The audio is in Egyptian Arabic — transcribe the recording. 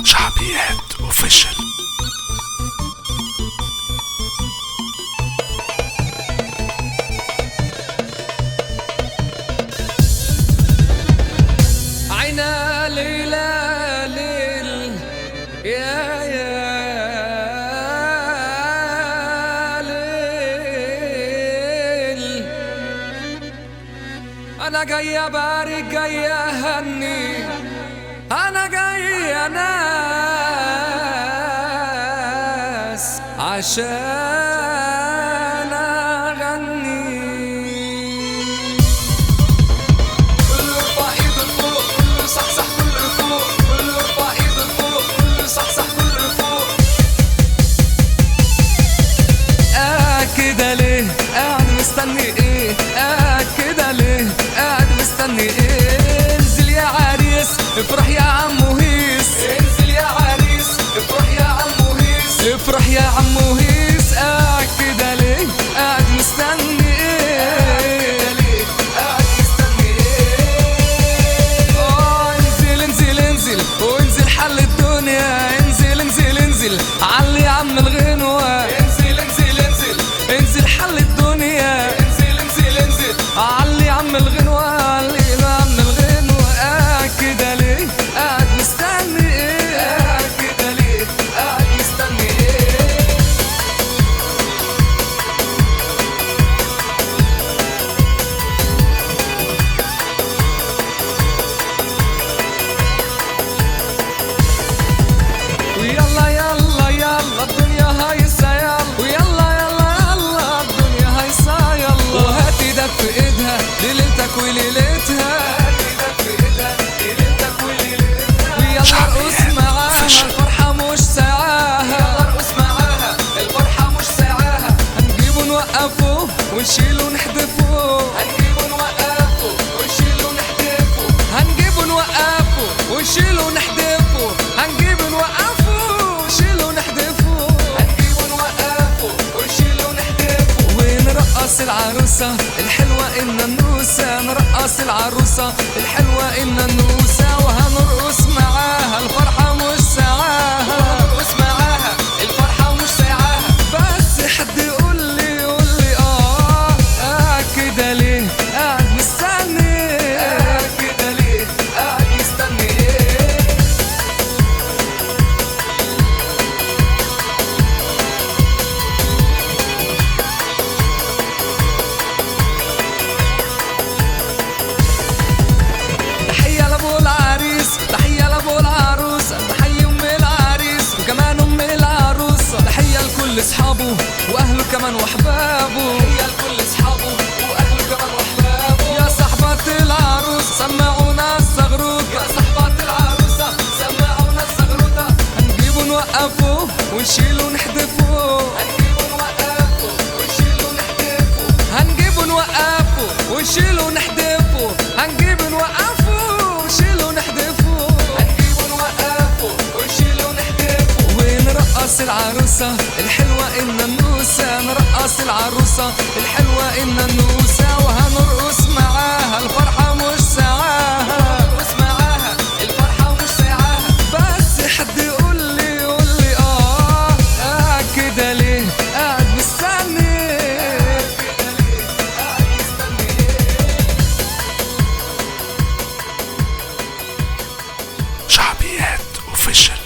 شعبيات اوفيشال عينا ليلى ليل يا يا ليل انا جاي بارك جاي اهني انا جاي ناس عشان اغني كله يرفع ايده لفوق كله صحصح كله فوق كله يرفع ايده لفوق كله صحصح كله فوق آه كده ليه قاعد مستني ايه آه كده ليه قاعد مستني ايه انزل يا عريس افرح يا عمو هيس انزل يا عريس افرح يا عمو هيس افرح يا عمو هيس آه كده ليه قاعد مستني ايه ليه قاعد مستني ايه آه، انزل انزل انزل وانزل حل الدنيا انزل انزل انزل علي يا عم الغنوة انزل انزل انزل انزل حل الدنيا انزل انزل انزل علي يا عم الغنوة علي يا عم الغنوة آه كده ليه قاعد مستني ايه آه كده ليه قاعد مستني ايه ويلا يلا يلا الدنيا هايصة يلا ويلا يلا يلا الدنيا هايصة يلا وهات ايدك في ايدها ليلتك وليلتها هات ايدك في ايدها ليلتك وليلتها ويلا شعبي ارقص يعني معاها official. الفرحة مش ساعاها يلا ارقص معاها الفرحة مش ساعاها هنجيبه نوقفه ونشيله نحدفه هنجيبه نوقفه ونشيله نحدفه هنجيبه نوقفه ونشيله نحدفه هنجيبه نوقفه ونشيله نحدفه هنجيبه نوقفه ونشيله نحدفه ونرقص العروسة الحلوة إن النوسة نرقص العروسة الحلوة إن النوسة وهنرقص معاها الفرحة مش ساعاها نرقص معاها الفرحة مش ساعاها بس حد يقول لي يقول لي آه آه كده ليه قاعد مستني آه كده ليه قاعد مستني إيه تحية لابو العريس تحية لابو العروس تحية ام العريس وكمان ام العروس تحية لكل اصحابه واهله كمان واحبابه تحية لكل اصحابه واهله كمان واحبابه يا صحبات العروس سمعونا الزغروطة يا صحبات العروسة سمعونا الزغروطة هنجيبه نوقفه ونشيله نحدفه هنجيبه نوقفه ونشيله نحدفه هنجيبه نوقفه ونشيله نحدفه هنجيبه نوقفه ونشيله نحدفه هنجيبه نوقفه ونشيله نحدفه ونرقص العروسة الحلوة إن النوسة نرقص العروسة الحلوة إن النوسة وهنرقص معاها الفرحة مش ساعاها نرقص معاها الفرحة مش ساعاها بس حد يقول لي يقول لي آه آه كده ليه قاعد مستني كده ليه قاعد مستني شعبيات اوفيشال